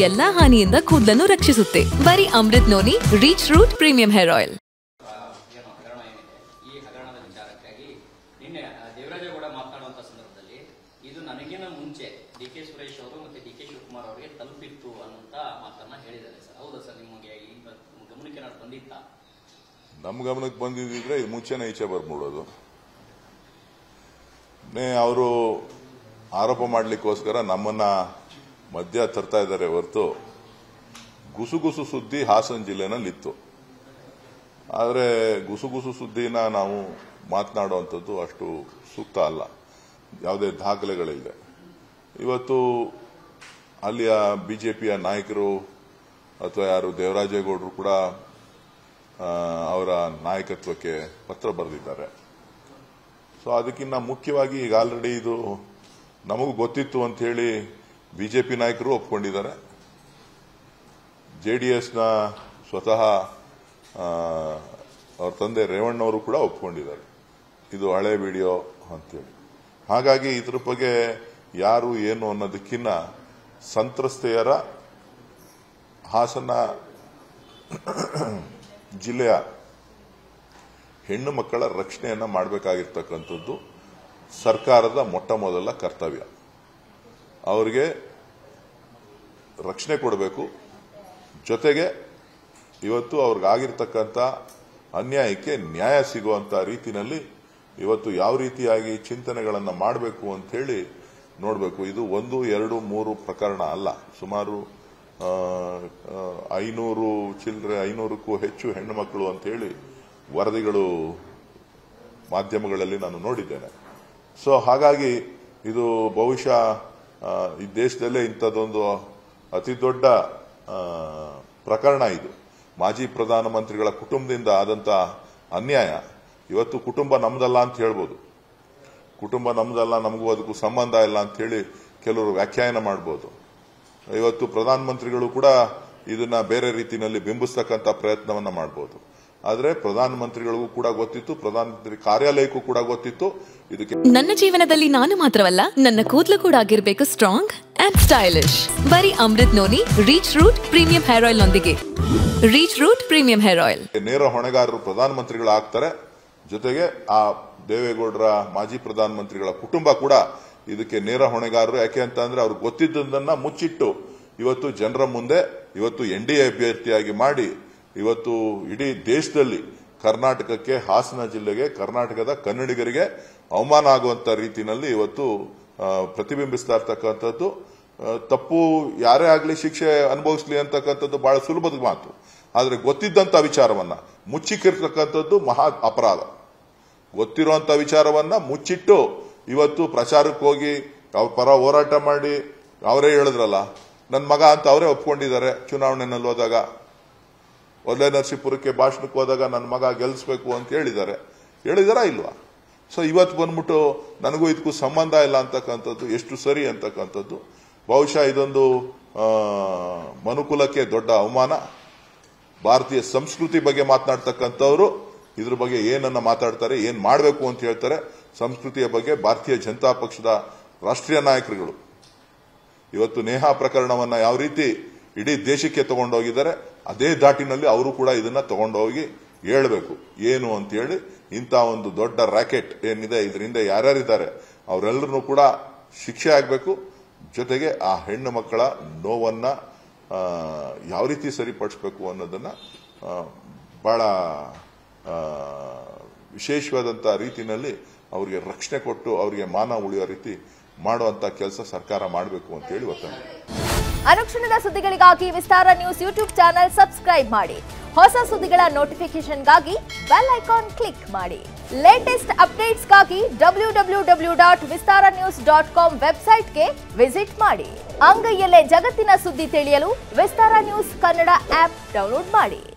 ಎಲ್ಲಾ ಹಾನಿಯಿಂದ ಕೂದಲನ್ನು ರಕ್ಷಿಸುತ್ತೆ ಬರೀ Amrit noni reach root premium hair oil ಏನೋ ಹಗರಣ ಏನಿದೆ ಈ ಹಗರಣದ ವಿಚಾರಕ್ಕಾಗಿ ನಿನ್ನೆ ಆ, ದೇವರಾಜೇಗೌಡ ಮಾತನಾಡುವಂತ ಸಂದರ್ಭದಲ್ಲಿ ಇದು ನನಗಿನ ಮುಂಚೆ ಡಿ ಕೆ ಸುರೇಶ್ ಅವರು ಮತ್ತೆ ಡಿ ಕೆ ಶಿವಕುಮಾರ್ ಅವರಿಗೆ ತಲುಪಿತ್ತು ಅನ್ನುವಂತ ಮಾತನ್ನ ಹೇಳಿದ್ದಾರೆ ಸರ್ ಹೌದಾ ಸರ್ ನಿಮಗೆ ಈ ಬ- ಗಮನಕ್ಕೆ ಏನಾದ್ರು ಬಂದಿತ್ತಾ ನಮ್ಮ ಗಮನಕ್ಕೆ ಬಂದಿದ್ದಿದ್ರೆ ಇದು ಮುಂಚೆನೇ ಈಚೆ ಬರ್ಬಿಡೋದು ಅವರು ಆರೋಪ ಮಾಡಲಿಕ್ಕೋಸ್ಕರ ನಮ್ಮನ್ನ ಮಧ್ಯ ತರ್ತಾ ಇದ್ದಾರೆ ಹೊರತು ಗುಸುಗುಸು ಸುದ್ದಿ ಹಾಸನ ಜಿಲ್ಲೆನಲ್ಲಿ ಇತ್ತು ಆದರೆ ಗುಸುಗುಸು ಸುದ್ದಿನ ನಾವು ಮಾತನಾಡುವಂಥದ್ದು ಅಷ್ಟು ಸೂಕ್ತ ಅಲ್ಲ ಯಾವುದೇ ದಾಖಲೆಗಳಿದೆ ಇವತ್ತು ಅಲ್ಲಿಯ ಬಿಜೆಪಿಯ ನಾಯಕರು ಅಥವಾ ಯಾರು ದೇವರಾಜೇಗೌಡರು ಕೂಡ ಆ, ಅವರ ನಾಯಕತ್ವಕ್ಕೆ ಪತ್ರ ಬರೆದಿದ್ದಾರೆ ಸೊ ಅದಕ್ಕಿಂತ ಮುಖ್ಯವಾಗಿ ಈಗ ಆಲ್ರೆಡಿ ಇದು ನಮಗೂ ಗೊತ್ತಿತ್ತು ಅಂತ ಹೇಳಿ ಬಿಜೆಪಿ ನಾಯಕರು ಒಪ್ಕೊಂಡಿದ್ದಾರೆ ಜೆ ಡಿ ಎಸ್ನ ಸ್ವತಃ ಆ, ಅವ್ರ ತಂದೆ ರೇವಣ್ಣವರು ಕೂಡ ಒಪ್ಕೊಂಡಿದ್ದಾರೆ ಇದು ಹಳೆ ವಿಡಿಯೋ ಅಂತೇಳಿ ಹಾಗಾಗಿ ಇದ್ರ ಬಗ್ಗೆ ಯಾರು ಏನು ಅನ್ನೋದಕ್ಕಿಂತ ಸಂತ್ರಸ್ತೆಯರ ಹಾಸನ ಜಿಲ್ಲೆಯ ಹೆಣ್ಣು ಮಕ್ಕಳ ರಕ್ಷಣೆಯನ್ನ ಮಾಡಬೇಕಾಗಿರ್ತಕ್ಕಂಥದ್ದು ಸರ್ಕಾರದ ಮೊಟ್ಟ ಮೊದಲ ಕರ್ತವ್ಯ ಅವರಿಗೆ ರಕ್ಷಣೆ ಕೊಡಬೇಕು ಜೊತೆಗೆ ಇವತ್ತು ಅವ್ರಿಗಾಗಿರ್ತಕ್ಕಂಥ ಅನ್ಯಾಯಕ್ಕೆ ನ್ಯಾಯ ಸಿಗುವಂತ ರೀತಿನಲ್ಲಿ ಇವತ್ತು ಯಾವ ರೀತಿಯಾಗಿ ಚಿಂತನೆಗಳನ್ನು ಮಾಡಬೇಕು ಅಂತ ಹೇಳಿ ನೋಡಬೇಕು ಇದು ಒಂದು ಎರಡು ಮೂರು ಪ್ರಕರಣ ಅಲ್ಲ ಸುಮಾರು ಆ, ಆ, ಐನೂರು ಚಿಲ್ಲರೆ ಐನೂರಕ್ಕೂ ಹೆಚ್ಚು ಹೆಣ್ಣು ಮಕ್ಕಳು ಅಂತ ಹೇಳಿ ವರದಿಗಳು ಮಾಧ್ಯಮಗಳಲ್ಲಿ ನಾನು ನೋಡಿದ್ದೇನೆ ಸೊ ಹಾಗಾಗಿ ಇದು ಬಹುಶಃ ಆ, ಈ ದೇಶದಲ್ಲೇ ಇಂಥದ್ದೊಂದು ಅತಿ ದೊಡ್ಡ ಆ, ಪ್ರಕರಣ ಇದು ಮಾಜಿ ಪ್ರಧಾನಮಂತ್ರಿಗಳ ಕುಟುಂಬದಿಂದ ಆದಂತ ಅನ್ಯಾಯ ಇವತ್ತು ಕುಟುಂಬ ನಮ್ದಲ್ಲ ಅಂತ ಹೇಳ್ಬೋದು ಕುಟುಂಬ ನಮ್ದಲ್ಲ ನಮಗೂ ಅದಕ್ಕೂ ಸಂಬಂಧ ಇಲ್ಲ ಅಂತ ಹೇಳಿ ಕೆಲವರು ವ್ಯಾಖ್ಯಾನ ಮಾಡಬಹುದು ಇವತ್ತು ಪ್ರಧಾನಮಂತ್ರಿಗಳು ಕೂಡ ಇದನ್ನ ಬೇರೆ ರೀತಿಯಲ್ಲಿ ಬಿಂಬಿಸ್ತಕ್ಕಂಥ ಪ್ರಯತ್ನವನ್ನ ಮಾಡಬಹುದು ಆದ್ರೆ ಪ್ರಧಾನಮಂತ್ರಿಗಳಿಗೂ ಕೂಡ ಗೊತ್ತಿತ್ತು ಪ್ರಧಾನಮಂತ್ರಿ ಕಾರ್ಯಾಲಯಕ್ಕೂ ಕೂಡ ಗೊತ್ತಿತ್ತು ಇದಕ್ಕೆ ನನ್ನ ಜೀವನದಲ್ಲಿ ನಾನು ಮಾತ್ರವಲ್ಲ ನನ್ನ ಕೂದಲು ಕೂಡ ಆಗಿರ್ಬೇಕು ಸ್ಟ್ರಾಂಗ್ ಅಂಡ್ ಸ್ಟೈಲಿಶ್ ಬರೀ Amrit noni reach root premium hair oil ನೊಂದಿಗೆ reach root premium hair oil ನೇರ ಹೊಣೆಗಾರರು ಪ್ರಧಾನಮಂತ್ರಿಗಳು ಆಗ್ತಾರೆ ಜೊತೆಗೆ ಆ ದೇವೇಗೌಡರ ಮಾಜಿ ಪ್ರಧಾನಮಂತ್ರಿಗಳ ಕುಟುಂಬ ಕೂಡ ಇದಕ್ಕೆ ನೇರ ಹೊಣೆಗಾರರು ಯಾಕೆ ಅಂತ ಅಂದ್ರೆ ಅವ್ರಿಗೆ ಗೊತ್ತಿದ್ದದನ್ನ ಮುಚ್ಚಿಟ್ಟು ಇವತ್ತು ಜನರ ಮುಂದೆ ಇವತ್ತು ಎನ್ ಡಿ ಎ ಅಭ್ಯರ್ಥಿಯಾಗಿ ಮಾಡಿ ಇವತ್ತು ಇಡೀ ದೇಶದಲ್ಲಿ ಕರ್ನಾಟಕಕ್ಕೆ ಹಾಸನ ಜಿಲ್ಲೆಗೆ ಕರ್ನಾಟಕದ ಕನ್ನಡಿಗರಿಗೆ ಅವಮಾನ ಆಗುವಂತ ರೀತಿಯಲ್ಲಿ ಇವತ್ತು ಆ, ಪ್ರತಿಬಿಂಬಿಸ್ತಾ ಇರ್ತಕ್ಕಂಥದ್ದು ಆ, ತಪ್ಪು ಯಾರೇ ಆಗಲಿ ಶಿಕ್ಷೆ ಅನುಭವಿಸ್ಲಿ ಅಂತಕ್ಕಂಥದ್ದು ಬಹಳ ಸುಲಭದ ಮಾತು ಆದ್ರೆ ಗೊತ್ತಿದ್ದಂತ ವಿಚಾರವನ್ನ ಮುಚ್ಚಿಕ್ಕಿರ್ತಕ್ಕಂಥದ್ದು ಮಹಾ ಅಪರಾಧ ಗೊತ್ತಿರುವಂತ ವಿಚಾರವನ್ನ ಮುಚ್ಚಿಟ್ಟು ಇವತ್ತು ಪ್ರಚಾರಕ್ಕೆ ಹೋಗಿ ಅವ್ರ ಪರ ಹೋರಾಟ ಮಾಡಿ ಅವರೇ ಹೇಳಿದ್ರಲ್ಲ ನನ್ನ ಮಗ ಅಂತ ಅವರೇ ಒಪ್ಕೊಂಡಿದ್ದಾರೆ ಚುನಾವಣೆನಲ್ಲಿ ಹೋದಾಗ ಒಲೆ ನರಸೀಪುರಕ್ಕೆ ಭಾಷಣಕ್ಕೆ ಹೋದಾಗ ನನ್ನ ಮಗ ಗೆಲ್ಲಿಸ್ಬೇಕು ಅಂತ ಹೇಳಿದ್ದಾರೆ ಹೇಳಿದಾರಾ ಇಲ್ವಾ ಸೊ ಇವತ್ತು ಬಂದ್ಬಿಟ್ಟು ನನಗೂ ಇದಕ್ಕೂ ಸಂಬಂಧ ಇಲ್ಲ ಅಂತಕ್ಕಂಥದ್ದು ಎಷ್ಟು ಸರಿ ಅಂತಕ್ಕಂಥದ್ದು ಬಹುಶಃ ಇದೊಂದು ಆ, ಮನುಕುಲಕ್ಕೆ ದೊಡ್ಡ ಅವಮಾನ ಭಾರತೀಯ ಸಂಸ್ಕೃತಿ ಬಗ್ಗೆ ಮಾತನಾಡ್ತಕ್ಕಂಥವ್ರು ಇದ್ರ ಬಗ್ಗೆ ಏನನ್ನ ಮಾತಾಡ್ತಾರೆ ಏನ್ ಮಾಡಬೇಕು ಅಂತ ಹೇಳ್ತಾರೆ ಸಂಸ್ಕೃತಿಯ ಬಗ್ಗೆ ಭಾರತೀಯ ಜನತಾ ಪಕ್ಷದ ರಾಷ್ಟ್ರೀಯ ನಾಯಕರುಗಳು ಇವತ್ತು ನೇಹಾ ಪ್ರಕರಣವನ್ನ ಯಾವ ರೀತಿ ಇಡೀ ದೇಶಕ್ಕೆ ತಗೊಂಡೋಗಿದ್ದಾರೆ ಅದೇ ದಾಟಿನಲ್ಲಿ ಅವರು ಕೂಡ ಇದನ್ನ ತಗೊಂಡೋಗಿ ಹೇಳ್ಬೇಕು ಏನು ಅಂತ ಹೇಳಿ ಇಂಥ ಒಂದು ದೊಡ್ಡ ರ್ಯಾಕೆಟ್ ಏನಿದೆ ಇದರಿಂದ ಯಾರ್ಯಾರಿದ್ದಾರೆ ಅವರೆಲ್ಲರೂ ಕೂಡ ಶಿಕ್ಷೆ ಆಗಬೇಕು ಜೊತೆಗೆ ಆ ಹೆಣ್ಣು ಮಕ್ಕಳ ನೋವನ್ನ ಆ, ಯಾವ ರೀತಿ ಸರಿಪಡಿಸಬೇಕು ಅನ್ನೋದನ್ನ ಆ, ಬಹಳ ಆ, ವಿಶೇಷವಾದಂಥ ರೀತಿನಲ್ಲಿ ಅವರಿಗೆ ರಕ್ಷಣೆ ಕೊಟ್ಟು ಅವರಿಗೆ ಮಾನ ಉಳಿಯೋ ರೀತಿ ಮಾಡುವಂತ ಕೆಲಸ ಸರ್ಕಾರ ಮಾಡಬೇಕು ಅಂತ ಹೇಳಿ ಒತ್ತಾಯ ಅನುಕ್ಷಣದ ಸುದ್ದಿಗಳಿಗಾಗಿ Vistara news YouTube channel subscribe ಮಾಡಿ ಹೊಸ ಸುದ್ದಿಗಳ ನೋಟಿಫಿಕೇಶನ್ಗಾಗಿ ಬೆಲ್ ಐಕಾನ್ ಕ್ಲಿಕ್ ಮಾಡಿ ಲೇಟೆಸ್ಟ್ ಅಪ್ಡೇಟ್ಸ್ಗಾಗಿ W W W dot Vistara news dot com ವೆಬ್ಸೈಟ್ಗೆ ವಿಸಿಟ್ ಮಾಡಿ ಅಂಗೈಯಲ್ಲೇ ಜಗತ್ತಿನ ಸುದ್ದಿ ತಿಳಿಯಲು Vistara news Kannada app download ಮಾಡಿ